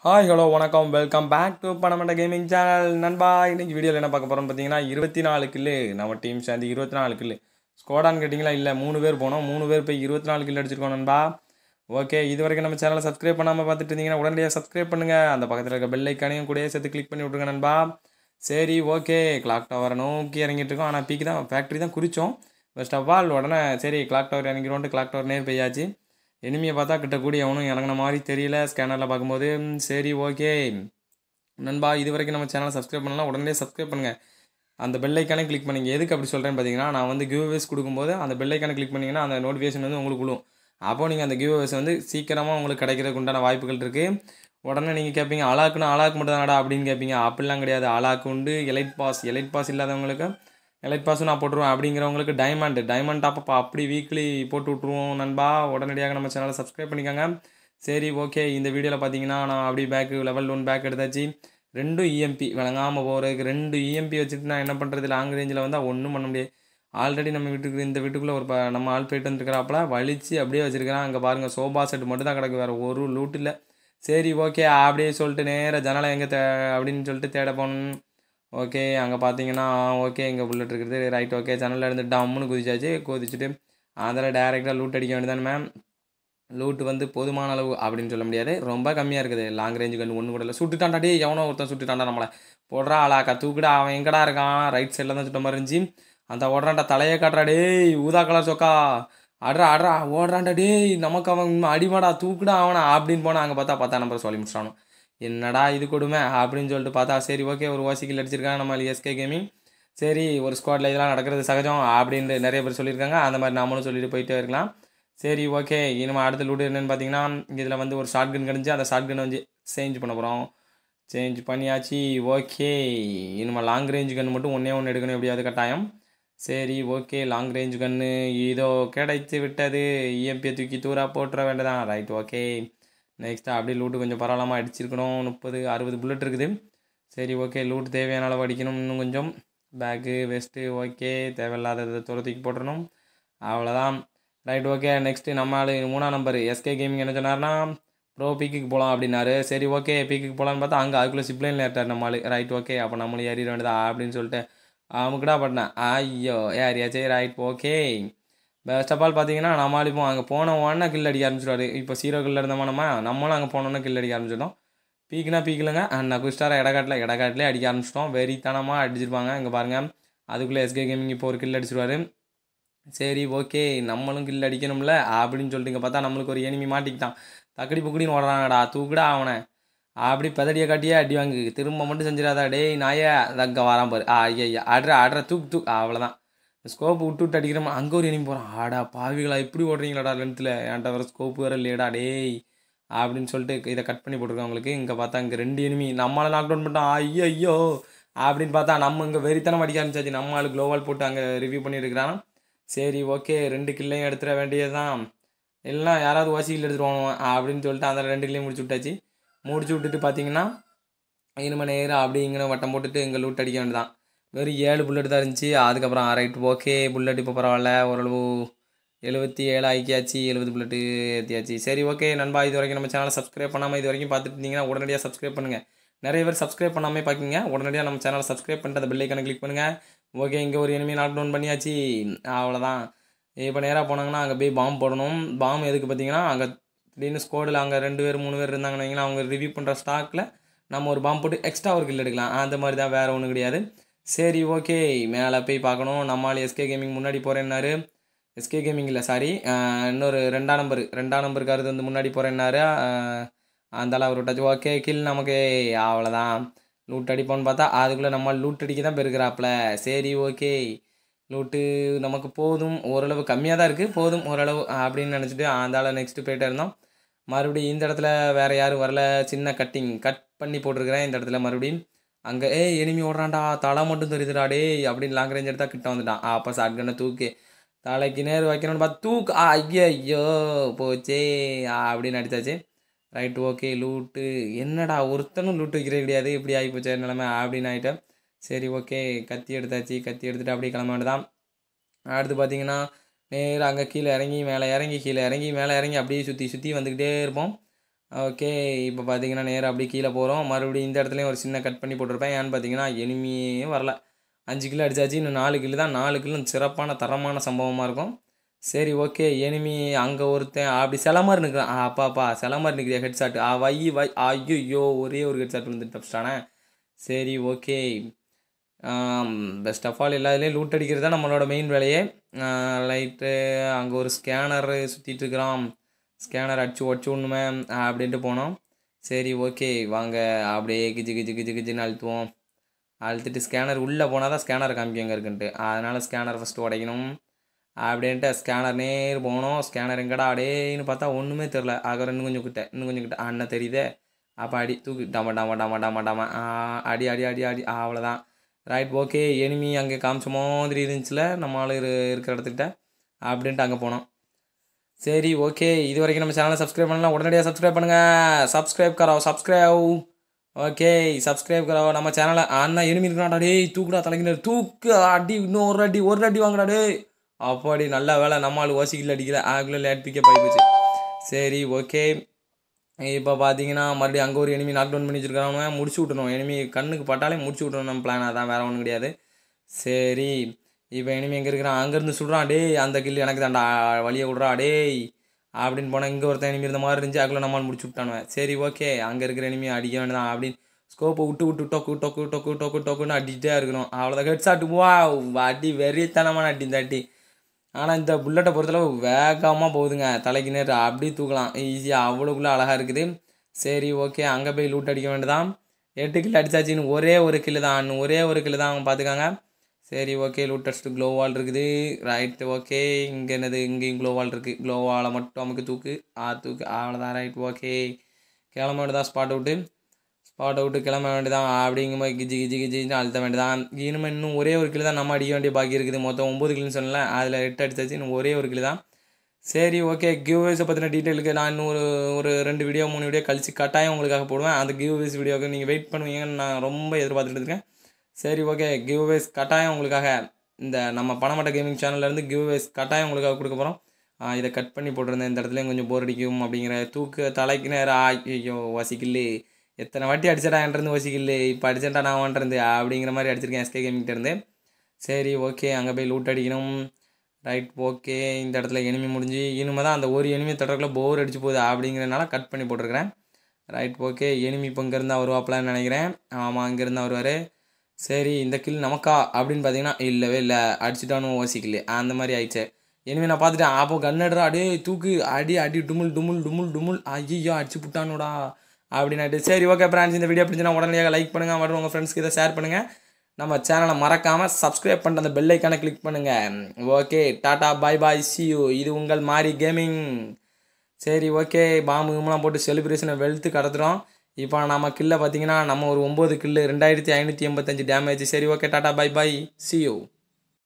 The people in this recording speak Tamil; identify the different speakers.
Speaker 1: ஹாய் ஹலோ வணக்கம் வெல்கம் பேக் டு பணமண்ட கேமிங் சேனல் நண்பா இன்னைக்கு வீடியோவில் என்ன பார்க்க போகிறோம்னு பார்த்தீங்கன்னா இருபத்தி நாலு கில்லு நம்ம டீம் சேர்ந்து இருபத்தி நாலு கில்லு ஸ்கோடான்னு கேட்டிங்களா இல்லை மூணு பேர் போனோம் மூணு பேர் போய் இருபத்தி நாலு கில் அடிச்சிருக்கோம் நண்பா ஓகே இது வரைக்கும் நம்ம சேனலை சப்ஸ்கிரைப் பண்ணாமல் பார்த்துட்டு இருந்தீங்கன்னா உடனடியாக சப்ஸ்கிரைப் பண்ணுங்கள் அந்த பக்கத்தில் இருக்க பெல் ஐக்கானையும் கூடயே சேர்த்து கிளிக் பண்ணி விட்ருங்க நண்பா சரி ஓகே கிளாக் டவரை நோக்கி இறங்கிட்டு இருக்கோம் ஆனால் பீக்கு தான் ஃபேக்ட்ரி தான் குறித்தோம் ஃபர்ஸ்ட் ஆஃப் ஆல் உடனே சரி கிளாக் டவர் இறங்கிடுவோன்ட்டு கிளாக் டவர் நேர் போயாச்சு எனிமியை பார்த்தா கிட்ட கூடி அவனும் இறங்கின மாதிரி தெரியல ஸ்கேனரில் பார்க்கும்போது ம், சரி ஓகே நண்பா இது வரைக்கும் நம்ம சேனலை சப்ஸ்கிரைப் பண்ணலாம் உடனே சப்ஸ்கிரைப் பண்ணுங்கள் அந்த பெல் ஐக்கானே கிளிக் பண்ணிங்க எதுக்கு அப்படி சொல்கிறேன்னு பார்த்தீங்கன்னா நான் வந்து கிவ்அவேஸ் கொடுக்கும்போது அந்த பெல் ஐக்கானை கிளிக் பண்ணிங்கன்னா அந்த நோட்டிஃபிகேஷன் வந்து உங்களுக்கு விழும் அப்போ நீங்கள் அந்த கிவ்அவேஸ் வந்து சீக்கிரமாக உங்களுக்கு கிடைக்கிறதுக்கு உண்டான வாய்ப்புகள் இருக்குது உடனே நீங்கள் கேட்பீங்க அலாக்குன்னு அலாக்கு மட்டும் தானடா அப்படின்னு கேட்பீங்க அப்படிலாம் கிடையாது அலாக்கு உண்டு எலைட் பாஸ் எலைட் பாஸ் இல்லாதவங்களுக்கு எலைட் பாஸும் நான் போட்டுருவேன் அப்படிங்கிறவங்களுக்கு டைமண்ட் டைமண்ட் டாப் அப்படி வீக்லி போட்டு விட்ருவோம் நண்பா உடனடியாக நம்ம சேனலை சப்ஸ்கிரைப் பண்ணிக்கோங்க சரி ஓகே இந்த வீடியோவில் பார்த்தீங்கன்னா நான் அப்படி பேக் லெவல் ஒன் பேக் எடுத்தாச்சு ரெண்டும் இஎம்பி விளங்காமல் போகிறதுக்கு ரெண்டு இஎம்பி வச்சுட்டு நான் என்ன பண்ணுறது லாங் ரேஞ்சில் வந்தால் ஒன்றும் பண்ண முடியாது ஆல்ரெடி நம்ம வீட்டுக்கு இந்த வீட்டுக்குள்ளே ஒரு ப- நம்ம ஆள் போயிட்டு வந்துருக்கிறாப்புல வலிச்சு அப்படியே வச்சிருக்கிறான் அங்கே பாருங்கள் சோபா செட் மட்டும் தான் கிடக்கு வேறு ஒரு லூட் இல்லை சரி ஓகே அப்படியே சொல்லிட்டு நேராக ஜன்னலை எங்கே தே அப்படின்னு சொல்லிட்டு தேட போகணும் ஓகே அங்கே பார்த்தீங்கன்னா ஓகே இங்கே புல்லட் இருக்குது ரைட் ஓகே ஜன்னலில் இருந்து டம்முன்னு குதிச்சாச்சு குதிச்சுட்டு அதில் டேரெக்டாக லூட் அடிக்க வேண்டியதானே மேம் லூட் வந்து போதுமான அளவு அப்படின்னு சொல்ல முடியாது ரொம்ப கம்மியாக இருக்குது லாங் ரேஞ்சு கன்று ஒன்று கூட இல்லை சுட்டுட்டான்டா டே எவனோ ஒருத்தன் சுட்டுட்டான்டா நம்மளை போடுறா அலாக்கா தூக்குடா அவன் எங்கடா இருக்கான் ரைட் சைடில் தான் சுட்ட மாதிரி இருந்துச்சு அந்த ஓடுறான்டா தலையை காட்டுறா டேய் ஊதா கலர் சொக்கா அட்ரா அட்ரா ஓடுறான்டா டேய் நமக்கு அவன் அடிமாடா தூக்குடா அவனை அப்படின்னு போனால் அங்கே பார்த்தா பத்தா நம்பர் சொல்லி முடிச்சிட்டானோ என்னடா இது கொடுமை அப்படின்னு சொல்லிட்டு பார்த்தா சரி ஓகே ஒரு வாசிக்கில் அடிச்சிருக்காங்க நம்ம எஸ்கே கேமிங் சரி ஒரு ஸ்குவாடில் இதெல்லாம் நடக்கிறது சகஜம் அப்படின்னு நிறைய பேர் சொல்லியிருக்காங்க அந்த மாதிரி நாமளும் சொல்லிட்டு போயிட்டே இருக்கலாம் சரி ஓகே இனிமே அடுத்த லூட் என்னன்னு பார்த்தீங்கன்னா இதில் வந்து ஒரு ஷார்ட் கன் கிடந்துச்சு அந்த ஷார்ட் கன் வந்து சேஞ்ச் பண்ண போகிறோம் சேஞ்ச் பண்ணியாச்சு ஓகே இனிமேல் லாங் ரேஞ்ச் கன் மட்டும் ஒன்றே ஒன்று எடுக்கணும் எப்படியாவது கட்டாயம் சரி ஓகே லாங் ரேஞ்ச் கன்று இதோ கிடைத்து விட்டது இஎம்பியை தூக்கி தூரா போட்டுற வேண்டியதான் ரைட் ஓகே நெக்ஸ்ட்டு அப்படியே லூட்டு கொஞ்சம் பரவாயில்லாமல் அடிச்சிருக்கணும் முப்பது அறுபது புல்லட் இருக்குது சரி ஓகே லூட் தேவையான அளவு அடிக்கணும் இன்னும் கொஞ்சம் பேக்கு வெஸ்ட்டு ஓகே தேவையில்லாததை துரத்துக்கு போட்டுறணும் அவ்வளோதான் ரைட் ஓகே நெக்ஸ்ட்டு நம்ம ஆளு மூணாம் நம்பர் எஸ்கே கேமிங் என்ன சொன்னார்னா ப்ரோ பீக்குக்கு போகலாம் அப்படின்னாரு சரி ஓகே பீக்குக்கு போகலான்னு பார்த்தா அங்கே அதுக்குள்ளே சிப்லைனில் ஏற்றார் நம்ம ஆளு ரைட் ஓகே அப்போ நம்மளும் ஏறிட வேண்டியதா அப்படின்னு சொல்லிட்டு அமுக்குடா பட்டினேன் ஐயோ ஏறியாச்சே right okay best of all பார்த்தீங்கன்னா நம்ம ஆள் இப்போ அங்கே போன உடனே கில் அடிக்க ஆரம்பிச்சிடுவாரு இப்போ சீரோ கில் இருந்தோமா நம்ம நம்மளும் அங்கே போனோன்னே கில் அடிக்க ஆரம்பிச்சிட்டோம் பீக்குனா பீக்கில்ங்க நான் குஸ்டார இடக்காட்டில் இடக்காட்டிலே அடிக்க ஆரம்பிச்சிட்டோம் வெறித்தனமாக அடிச்சிருப்பாங்க இங்கே பாருங்கள் அதுக்குள்ளே எஸ்கே கேமிங் இப்போ ஒரு கில் அடிச்சிருவாரு சரி ஓகே நம்மளும் கில் அடிக்கணும்ல அப்படின்னு சொல்லிட்டு இங்கே பார்த்தா நம்மளுக்கு ஒரு எனிமி மாட்டிக்கிட்டான் தக்கடி புக்கடின்னு ஓடுறாங்கடா தூக்குடா அவனை அப்படி பதடியை காட்டியே அடி வாங்கு திரும்ப மட்டும் செஞ்சிடாதா டேய் நாயே அங்கே வரான் பாரு ஆ ஐயா ஐயா ஆடுற ஆடுற தூக்கு தூக்கு அவ்வளோதான் ஸ்கோப் விட்டு விட்டு அடிக்கிறோம் அங்கே ஒரு எனிமி போகிறான் ஆடா பாவிகளா இப்படி ஓடுறீங்களாடா லென்த்தில் என்கிட்ட வர ஸ்கோப் வேறு இல்லையடா டேய் அப்படின்னு சொல்லிட்டு இதை கட் பண்ணி போட்டிருக்கோம் உங்களுக்கு இங்கே பார்த்தா இங்கே ரெண்டு எனிமி நம்மளால நாக் டவுன் பண்ணிட்டோம் ஐயோ ஐயோ அப்படின்னு பார்த்தா நம்ம இங்கே வெறித்தனம் அடிக்க ஆரம்பிச்சாச்சு நம்ம ஆளு க்ளோவால் போட்டு அங்கே ரிவ்யூ பண்ணியிருக்கிறான் சரி ஓகே ரெண்டு கில்லையும் எடுத்துட வேண்டியது தான் எல்லாம் யாராவது வாசிக்கில் எடுத்துருவாங்க அப்படின்னு சொல்லிட்டு அந்த ரெண்டு கில்லையும் முடிச்சு விட்டாச்சு முடிச்சு விட்டுட்டு பார்த்தீங்கன்னா இனிமே நேரம் அப்படி இங்கே வட்டம் போட்டுட்டு இங்கே லூட் அடிக்க வேண்டியதான் வெறும் ஏழு புல்லட் தான் இருந்துச்சு அதுக்கப்புறம் ரைட் ஓகே புல்லட் இப்போ பரவாயில்ல ஓரளவு எழுபத்தி ஏழு ஆக்கியாச்சு எழுபது புல்லட்டு ஏற்றியாச்சு சரி ஓகே நண்பா இது வரைக்கும் நம்ம சேனலை சப்ஸ்கிரைப் பண்ணாமல் இது வரைக்கும் பார்த்துட்டு இருந்தீங்கன்னா உடனடியாக சப்ஸ்கிரைப் பண்ணுங்கள் நிறைய பேர் சப்ஸ்கிரைப் பண்ணாமே பார்க்கிங்க உடனடியாக நம்ம சேனலை சப்ஸ்கிரைப் பண்ணிட்டு அந்த பெல்லைக்கான கிளிக் பண்ணுங்கள் ஓகே இங்கே ஒரு enemy நாக் டவுன் பண்ணியாச்சு அவ்வளோதான் இப்போ நேராக போனாங்கன்னா அங்கே போய் பாம்பு போடணும் பாம்பு எதுக்கு பார்த்தீங்கன்னா அங்கே திடீர்னு ஸ்கோடில் அங்கே ரெண்டு பேர் மூணு பேர் இருந்தாங்கன்னு வைங்களேன் அவங்க ரிவ்யூ பண்ணுற ஸ்டாக்கில் நம்ம ஒரு பாம்பு போட்டு எக்ஸ்ட்ரா ஒரு கில் எடுக்கலாம் அந்த மாதிரி தான் வேறு ஒன்றும் கிடையாது சரி ஓகே மேலே போய் பார்க்கணும் நம்மால் எஸ்கே கேமிங் முன்னாடி போகிறேன்னாரு எஸ்கே கேமிங் இல்லை சாரி இன்னொரு ரெண்டாம் நம்பர் ரெண்டாம் நம்பருக்காரது வந்து முன்னாடி போகிறேன்னாரு அந்தால அவர் விட்டாச்சு ஓகே கில் நமக்கு அவ்வளோதான் லூட் அடிப்போன்னு பார்த்தா அதுக்குள்ளே நம்ம லூட் அடிக்க தான் பெருக்கிறாப்புல சரி ஓகே லூட்டு நமக்கு போதும் ஓரளவு கம்மியாக தான் இருக்குது போதும் ஓரளவு அப்படின்னு நினச்சிட்டு அந்தால நெக்ஸ்ட்டு போயிட்டே இருந்தோம் மறுபடியும் இந்த இடத்துல வேறு யாரும் வரல சின்ன கட்டிங் கட் பண்ணி போட்டிருக்கிறேன் இந்த இடத்துல மறுபடியும் அங்கே ஏய் எனிமி ஓடுறான்டா தலை மட்டும் தெரியுதுடா டேய் அப்படின்னு லாங் ரேஞ்ச் எடுத்தா கிட்ட வந்துட்டான் அப்போ ஷாட்கனை தூக்கு தலைக்கு நேர் வைக்கணும்னு பார்த்து தூக்கு ஆ, ஐயோ ஐயோ போச்சே ஆ, அப்படின்னு அடித்தாச்சு ரைட் ஓகே லூட்டு என்னடா ஒருத்தனும் லூட்டு வைக்கிறது கிடையாது இப்படி ஆகி போச்சே நிலமை அப்படின்னு ஆகிட்டேன் சரி ஓகே கத்தி எடுத்தாச்சு கத்தி எடுத்துட்டு அப்படியே கிளம்ப வேண்டியதான் அடுத்து பார்த்தீங்கன்னா நேராக அங்கே கீழே இறங்கி மேலே இறங்கி கீழே இறங்கி மேலே இறங்கி அப்படியே சுற்றி சுற்றி வந்துக்கிட்டே இருப்போம் ஓகே இப்போ பார்த்தீங்கன்னா நேராக அப்படியே கீழே போகிறோம் மறுபடியும் இந்த இடத்துலையும் ஒரு சின்ன கட் பண்ணி போட்டிருப்பேன் ஏன்னு பார்த்தீங்கன்னா எனிமியே வரல அஞ்சு கிலோ அடிச்சாச்சு இன்னும் நாலு கிலோ தான் நாலு கிலோ சிறப்பான தரமான சம்பவமாக இருக்கும் சரி ஓகே எனிமி அங்கே ஒருத்தன் அப்படி சில மாதிரி நிற்கிறான் அப்பாப்பா சில மாதிரி நிற்கிறியா ஹெட் ஷாட் ஆ வை வை ஐயோ ஒரே ஒரு ஹெட் ஷாட் வந்து தப்பிச்சிட்டானே சரி ஓகே பெஸ்ட் ஆஃப் ஆல் எல்லா இதுலேயும் லூட் அடிக்கிறது தான் நம்மளோட மெயின் வேலையே லைட்டு அங்கே ஒரு ஸ்கேனர் சுற்றிட்டு இருக்கிறான் ஸ்கேனர் அடிச்சு ஒடிச்சு ஒன்றுமே அப்படின்ட்டு போனோம் சரி ஓகே வாங்க அப்படியே கிஜி கிஜி கிஜி கிஜின்னு அழுத்துவோம் அழுத்திட்டு ஸ்கேனர் உள்ளே போனால் தான் ஸ்கேனர் காமிக்கும் எங்கே இருக்குன்ட்டு அதனால் ஸ்கேனர் ஃபஸ்ட்டு உடைக்கணும் அப்படின்ட்டு ஸ்கேனர் நேர் போனோம் ஸ்கேனர் எங்கடா அடேன்னு பார்த்தா ஒன்றுமே தெரில ஆக இன்னும் கொஞ்சம் கிட்ட இன்னும் கொஞ்சம் கிட்ட அண்ணன் தெரியுதே அப்போ அடி தூக்கி டம டம டம டம டம ஆ, அடி அடி அடி அடி ஆ, அவ்வளோதான் ரைட் ஓகே எனிமி அங்கே காமிச்ச மாதிரி இருந்துச்சுல நம்ம ஆள் இரு இருக்கிற இடத்துக்கிட்ட அப்படின்ட்டு அங்கே போனோம் சரி ஓகே இது வரைக்கும் நம்ம சேனலை சப்ஸ்கிரைப் பண்ணலாம் உடனடியாக சப்ஸ்கிரைப் பண்ணுங்கள் சப்ஸ்கிரைப் கராவோ சப்ஸ்கிரைப் ஓகே சப்ஸ்கிரைப் கராவோ நம்ம சேனலை அண்ணா எனிமி இருக்கிறாடா டேய் தூக்குடா தலைக்கினர் தூக்கு அடி இன்னும் ஒரு அடி ஒரு அடி வாங்கடா டேய் அப்பாடி நல்ல வேலை நம்ம ஆள் ஓசிக்கில் அடிக்கல ஆகுல லேட் பிக்கப் ஆகிப்போச்சு சரி ஓகே இப்போ பார்த்தீங்கன்னா மறுபடியும் அங்கே ஒரு எனிமி நாக் டவுன் பண்ணி வச்சிருக்காங்க முடிச்சு விட்டணும் எனிமி கண்ணுக்கு பட்டாலே முடிச்சு விட்டணும் நம்ம பிளான் அதான் வேறு ஒன்றும் கிடையாது சரி இப்போ எனிமி எங்கே இருக்கிறான் அங்கேருந்து சுடுறான் டேய் அந்த கில் எனக்கு தான்டா வழியை விட்றா டேய் அப்படின்னு போனால் இங்கே ஒருத்தன் எனிமி இருந்த மாதிரி இருந்துச்சு அதுக்குள்ளே நம்மால் முடிச்சு விட்டானுவேன் சரி ஓகே அங்கே இருக்கிற எனிமி அடிக்க வேண்டியதான் அப்படின்னு ஸ்கோப்பை விட்டு விட்டு டொக்கு டொக்கு டொக்கு டொக்கு டொக்குன்னு அடிக்கிட்டே இருக்கணும் அவ்வளோதான் ஹெட் ஷாட் வா அடி வெறித்தனமான அடி இந்த அடி ஆனால் இந்த புல்லட்டை பொறுத்தளவு வேகமாக போகுதுங்க தலைக்கு நேர் அப்படியே தூக்கலாம் ஈஸியாக அவ்வளோக்குள்ளே அழகாக இருக்குது சரி ஓகே அங்கே போய் லூட் அடிக்க வேண்டியதான் எட்டு கில் அடிச்சாச்சின்னு ஒரே ஒரு கில்லு தான் இன்னும் ஒரே ஒரு கில்லு தான் அவங்க பார்த்துக்காங்க சரி ஓகே லூட் அடிச்சுட்டு க்ளோ வால் இருக்குது ரைட் ஓகே இங்கே என்னது இங்கேயும் க்ளோ வால் இருக்குது க்ளோ வாலை மட்டும் நமக்கு தூக்கு ஆ தூக்கு அவ்வளோதான் ரைட் ஓகே கிளம்ப வேண்டியதான் ஸ்பாட் அவுட்டு ஸ்பாட் அவுட்டு கிளம்ப வேண்டியதான் அப்படிங்கும்போது கிஜி கிஜி கிஜின்னு அழுத்த வேண்டியதான் இனிமேல் இன்னும் ஒரே ஒரு கிலோ தான் நம்ம அடிக்க வேண்டிய பாக்கி இருக்குது மொத்தம் ஒம்பது கிலோன்னு சொன்னல அதில் எட்டு அடிச்சாச்சு இன்னும் ஒரே ஒரு கிலோ தான் சரி ஓகே கிவ்வேஸை பற்றின டீட்டெயிலுக்கு நான் இன்னும் ஒரு ஒரு ரெண்டு வீடியோ மூணு வீடியோ கழிச்சு கட்டாயம் உங்களுக்காக போடுவேன் அந்த கிவ்வேஸ் வீடியோக்கு நீங்கள் வெயிட் பண்ணுவீங்கன்னு நான் ரொம்ப எதிர்பார்த்துட்டு இருக்கேன் சரி ஓகே கிவ்வேஸ் கட்டாயம் உங்களுக்காக இந்த நம்ம பணமட்ட கேமிங் சேனல்லேருந்து கிவ்வேஸ் கட்டாயம் உங்களுக்காக கொடுக்க போகிறோம் இதை கட் பண்ணி போட்டிருந்தேன் இந்த இடத்துலையும் கொஞ்சம் போர் அடிக்கும் அப்படிங்கிற தூக்கு தலைக்கு நேரம் ஐயோ வசிக்கல்லு எத்தனை வாட்டி அடிச்சடா என்கிட்ட வசிக்கல்லு இப்போ அடிச்சேன்டா நான் வந்துருந்து அப்படிங்கிற மாதிரி அடிச்சிருக்கேன் எஸ்கே கேமிங்கிட்ட இருந்து சரி ஓகே அங்கே போய் லூட் அடிக்கணும் ரைட் ஓகே இந்த இடத்துல எனிமி முடிஞ்சு இனிமே தான் அந்த ஒரு எனிமி தட்டுறக்குள்ள போர் அடிச்சு போகுது அப்படிங்கிறனால கட் பண்ணி போட்டிருக்கிறேன் ரைட் ஓகே எனிமி இப்போ இங்கேருந்து வருவாப்பிலான்னு நினைக்கிறேன் ஆமாம் அங்கேருந்து வருவார் சரி இந்த கில் நமக்கா அப்படின்னு பார்த்தீங்கன்னா இல்லவே இல்லை அடிச்சுட்டானு ஓசிக்கல அந்த மாதிரி ஆயிடுச்சு எனிமே நான் பார்த்துட்டேன் அப்போ கன்னடுறா அடே தூக்கு அடி அடி டுமுல் டுமுல் டுமுல் டுமுல் ஐயோ அடிச்சு புட்டானோடா அப்படின்னாட்டு சரி ஓகே ஃப்ரெண்ட்ஸ் இந்த வீடியோ பிடிச்சினா உடனடியாக லைக் பண்ணுங்கள் மற்றும் உங்கள் ஃப்ரெண்ட்ஸ்க்கு இதை ஷேர் பண்ணுங்கள் நம்ம சேனலை மறக்காமல் சப்ஸ்கிரைப் பண்ணுற அந்த பெல் ஐக்கானை கிளிக் பண்ணுங்கள் okay tata bye bye see you இது உங்கள் மாரி கேமிங் சரி ஓகே பாம்பு கிம்புலாம் போட்டு செலிப்ரேஷனை வெளுத்து கடத்துகிறோம் இப்போ நம்ம கில்ல பார்த்தீங்கன்னா நம்ம ஒரு ஒம்பது கில்லு ரெண்டாயிரத்தி ஐநூற்றி எண்பத்தஞ்சு டேமேஜ் சரி okay tata bye bye see you